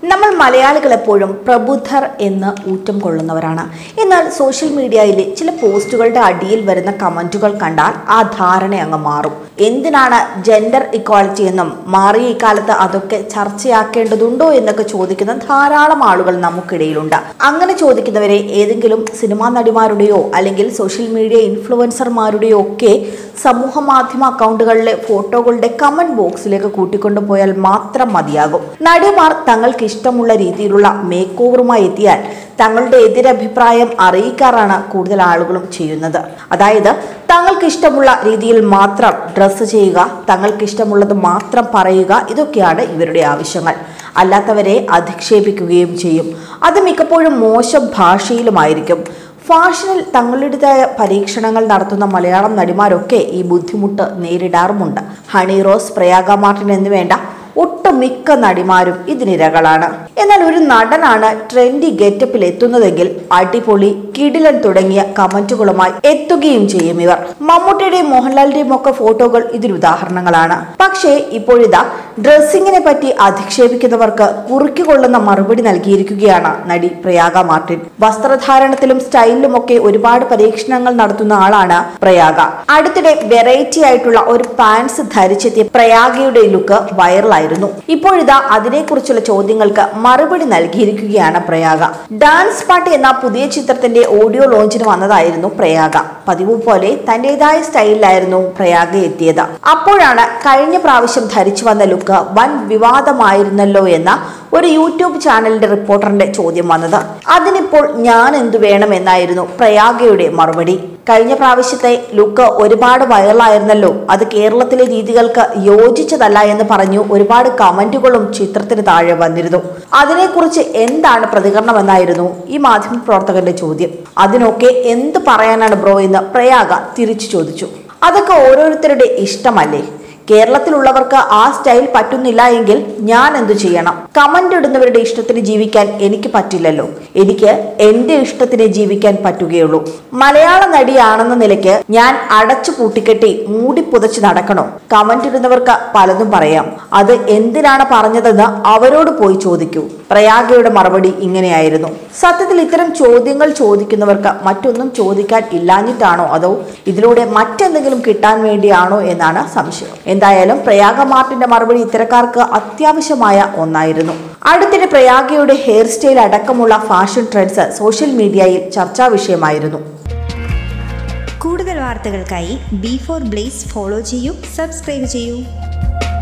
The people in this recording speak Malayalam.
നമ്മൾ മലയാളികൾ എപ്പോഴും പ്രബുദ്ധർ എന്ന് ഊറ്റം കൊള്ളുന്നവരാണ് എന്നാൽ സോഷ്യൽ മീഡിയയിലെ ചില പോസ്റ്റുകളുടെ അടിയിൽ വരുന്ന കമന്റുകൾ കണ്ടാൽ ആ ധാരണ അങ്ങ് മാറും എന്തിനാണ് ജെൻഡർ ഇക്വാളിറ്റി എന്നും മാറിയ ഇക്കാലത്ത് അതൊക്കെ ചർച്ചയാക്കേണ്ടതുണ്ടോ എന്നൊക്കെ ചോദിക്കുന്ന ധാരാളം ആളുകൾ നമുക്കിടയിലുണ്ട് അങ്ങനെ ചോദിക്കുന്നവരെ ഏതെങ്കിലും സിനിമാ നടിമാരുടെയോ അല്ലെങ്കിൽ സോഷ്യൽ മീഡിയ ഇൻഫ്ലുവൻസർമാരുടെയോ ഒക്കെ സമൂഹ മാധ്യമ അക്കൗണ്ടുകളിലെ ഫോട്ടോകളുടെ കമന്റ് ബോക്സിലേക്ക് കൂട്ടിക്കൊണ്ടുപോയാൽ മാത്രം മതിയാകും നടിമാർ തങ്ങൾക്ക് ഇഷ്ടമുള്ള രീതിയിലുള്ള മേക്ക് ഓവറുമായി എത്തിയാൽ തങ്ങളുടെ എതിരഭിപ്രായം അറിയിക്കാറാണ് കൂടുതൽ ആളുകളും ചെയ്യുന്നത് അതായത് തങ്ങൾക്ക് ഇഷ്ടമുള്ള രീതിയിൽ മാത്രം ഡ്രസ്സ് ചെയ്യുക തങ്ങൾക്ക് ഇഷ്ടമുള്ളത് മാത്രം പറയുക ഇതൊക്കെയാണ് ഇവരുടെ ആവശ്യങ്ങൾ അല്ലാത്തവരെ അധിക്ഷേപിക്കുകയും ചെയ്യും അത് മിക്കപ്പോഴും മോശം ഭാഷയിലുമായിരിക്കും ഫാഷനിൽ തങ്ങളുടേതായ പരീക്ഷണങ്ങൾ നടത്തുന്ന മലയാളം നടിമാരൊക്കെ ഈ ബുദ്ധിമുട്ട് നേരിടാറുമുണ്ട് ഹണി റോസ് പ്രയാഗ മാർട്ടിൻ എന്നുവേണ്ട ഒട്ടുമിക്ക നടിമാരും ഇതിനിരകളാണ് എന്നാൽ ഒരു നടനാണ് ട്രെൻഡി ഗെറ്റപ്പിൽ എത്തുന്നതെങ്കിൽ അടിപൊളി കിടിലൻ തുടങ്ങിയ കമന്റുകളുമായി എത്തുകയും ചെയ്യും ഇവർ മമ്മൂട്ടിയുടെയും മോഹൻലാലിന്റെയും ഒക്കെ ഫോട്ടോകൾ ഇതിന് ഉദാഹരണങ്ങളാണ് പക്ഷേ ഇപ്പോഴിതാ ഡ്രസ്സിങ്ങിനെ പറ്റി അധിക്ഷേപിക്കുന്നവർക്ക് കുറുക്കിക്കൊള്ളുന്ന മറുപടി നൽകിയിരിക്കുകയാണ് നടി പ്രയാഗ മാർട്ടിൻ വസ്ത്രധാരണത്തിലും സ്റ്റൈലിലും ഒക്കെ ഒരുപാട് പരീക്ഷണങ്ങൾ നടത്തുന്ന ആളാണ് പ്രയാഗ അടുത്തിടെ വെറൈറ്റി ആയിട്ടുള്ള ഒരു പാൻസ് ധരിച്ചെത്തിയ പ്രയാഗയുടെ ലുക്ക് വൈറലായിരുന്നു ഇപ്പോഴിതാ അതിനെക്കുറിച്ചുള്ള ചോദ്യങ്ങൾക്ക് മറുപടി നൽകിയിരിക്കുകയാണ് പ്രയാഗ ഡാൻസ് പാർട്ടി എന്ന പുതിയ ചിത്രത്തിന്റെ ഓഡിയോ ലോഞ്ചിന് വന്നതായിരുന്നു പ്രയാഗ പതിവ് പോലെ തന്റേതായ സ്റ്റൈലിലായിരുന്നു പ്രയാഗ എത്തിയത് അപ്പോഴാണ് കഴിഞ്ഞ പ്രാവശ്യം ധരിച്ചു വന്ന ലുക്ക് വൻ വിവാദമായിരുന്നല്ലോ എന്ന ഒരു യൂട്യൂബ് ചാനലിന്റെ റിപ്പോർട്ടറിന്റെ ചോദ്യം വന്നത് അതിനിപ്പോൾ ഞാൻ എന്തു വേണമെന്നായിരുന്നു പ്രയാഗയുടെ മറുപടി കഴിഞ്ഞ പ്രാവശ്യത്തെ ലുക്ക് ഒരുപാട് വൈറലായിരുന്നല്ലോ അത് കേരളത്തിലെ രീതികൾക്ക് യോജിച്ചതല്ല എന്ന് പറഞ്ഞു ഒരുപാട് കമന്റുകളും ചിത്രത്തിന് താഴെ വന്നിരുന്നു അതിനെക്കുറിച്ച് എന്താണ് പ്രതികരണമെന്നായിരുന്നു ഈ മാധ്യമ പ്രവർത്തകന്റെ ചോദ്യം അതിനൊക്കെ എന്ത് പറയാനാണ് ബ്രോ എന്ന് പ്രയാഗ തിരിച്ചു ചോദിച്ചു അതൊക്കെ ഓരോരുത്തരുടെ ഇഷ്ടമല്ലേ കേരളത്തിലുള്ളവർക്ക് ആ സ്റ്റൈൽ പറ്റുന്നില്ല എങ്കിൽ ഞാൻ എന്തു ചെയ്യണം കമന്റ് ഇടുന്നവരുടെ ഇഷ്ടത്തിന് ജീവിക്കാൻ എനിക്ക് പറ്റില്ലല്ലോ എനിക്ക് എന്റെ ഇഷ്ടത്തിന് ജീവിക്കാൻ പറ്റുകയുള്ളൂ മലയാള നടിയാണെന്ന നിലയ്ക്ക് ഞാൻ അടച്ചു പൂട്ടിക്കെട്ടി മൂടി പുതച്ച് നടക്കണോ കമന്റ് ഇടുന്നവർക്ക് പലതും പറയാം അത് എന്തിനാണ് പറഞ്ഞതെന്ന് അവരോട് പോയി ചോദിക്കൂ പ്രയാഗയുടെ മറുപടി ഇങ്ങനെയായിരുന്നു സത്യത്തിൽ ഇത്തരം ചോദ്യങ്ങൾ ചോദിക്കുന്നവർക്ക് മറ്റൊന്നും ചോദിക്കാൻ ഇല്ലാഞ്ഞിട്ടാണോ അതോ ഇതിലൂടെ മറ്റെന്തെങ്കിലും കിട്ടാൻ വേണ്ടിയാണോ എന്നാണ് സംശയം എന്തായാലും പ്രയാഗ മാർട്ടിന്റെ മറുപടി ഇത്തരക്കാർക്ക് അത്യാവശ്യമായ ഒന്നായിരുന്നു അടുത്തിടെ പ്രയാഗയുടെ ഹെയർ സ്റ്റൈൽ അടക്കമുള്ള ഫാഷൻ ട്രെൻഡ്സ് സോഷ്യൽ മീഡിയയിൽ ചർച്ചാ വിഷയമായിരുന്നു കൂടുതൽ വാർത്തകൾക്കായി ബി ഫോർ ബ്ലേസ് ഫോളോ ചെയ്യൂ സബ്സ്ക്രൈബ് ചെയ്യൂ